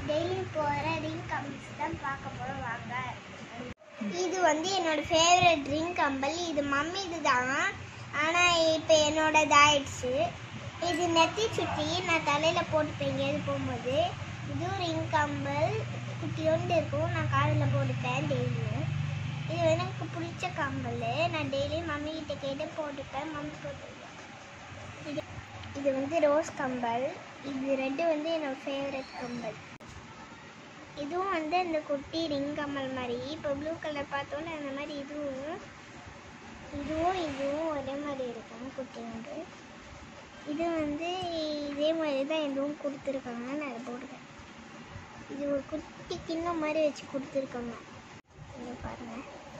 daily போகிற ring கம்பல்ஸ் தான் பார்க்க போகிறோம் வாங்க இது வந்து என்னோட ஃபேவரட் ரிங் கம்பல் இது மம்மி இதுதான் ஆனால் இப்போ என்னோடது ஆயிடுச்சு இது நெத்தி சுற்றி நான் தலையில் போட்டுப்பேன் எங்கேயாவது போகும்போது இதுவும் ரிங் கம்பல் குட்டியோண்டு இருக்கும் நான் காதில் போட்டுப்பேன் டெய்லியும் இது வந்து எனக்கு பிடிச்ச கம்பல் நான் டெய்லியும் மம்மி கிட்ட கேட்டு போட்டுப்பேன் மம்மி போட்டுப்பேன் இது இது வந்து ரோஸ் கம்பல் இது ரெண்டு வந்து என்னோட ஃபேவரட் கம்பல் இதுவும் வந்து இந்த குட்டி ரிங் கம்மல் மாதிரி இப்போ ப்ளூ கலர் பார்த்தோன்னே அந்த மாதிரி இதுவும் இதுவும் இதுவும் ஒரே மாதிரி இருக்கும் குட்டி ஒன்று இது வந்து இதே மாதிரி தான் எதுவும் கொடுத்துருக்காங்க நான் அதை போடுறேன் இது ஒரு குட்டி கிண்ணம் மாதிரி வச்சு கொடுத்துருக்காங்க இங்கே பாருங்க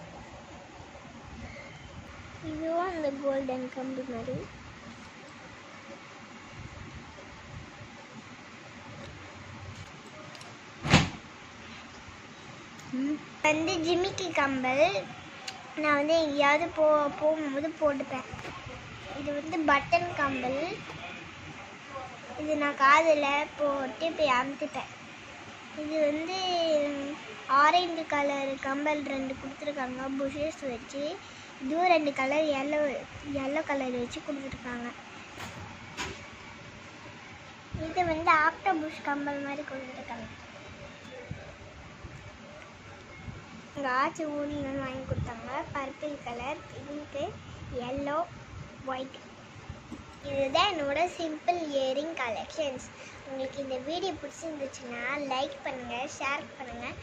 இதுவும் அந்த கோல்டன் கம்பு மாதிரி வந்து ஜிமிக்கி கம்பல் நான் வந்து எங்கேயாவது போ போகும்போது போட்டுப்பேன் இது வந்து பட்டன் கம்பல் இது நான் காதில் போட்டு போய் அமுத்துப்பேன் இது வந்து ஆரஞ்சு கலர் கம்பல் ரெண்டு கொடுத்துருக்காங்க புஷஸ் வச்சு இதுவும் ரெண்டு கலர் எல்லோ எல்லோ கலர் வச்சு கொடுத்துருக்காங்க இது வந்து ஆக்டோபுஷ் கம்பல் மாதிரி கொடுத்துருக்காங்க எங்கள் ஆச்சி ஊர்லேருந்து வாங்கி கொடுத்தாங்க purple colour pink yellow white இதுதான் என்னோட சிம்பிள் இயரிங் கலெக்ஷன்ஸ் உங்களுக்கு இந்த வீடியோ பிடிச்சிருந்துச்சுன்னா லைக் பண்ணுங்கள் ஷேர் பண்ணுங்கள்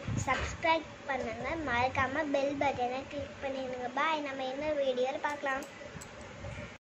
சப்ஸ்கிரைப் பண்ணுங்கள் மறக்காமல் பெல் பட்டனை கிளிக் பண்ணிடுங்க பாய் நம்ம என்ன வீடியோவில் பார்க்கலாம்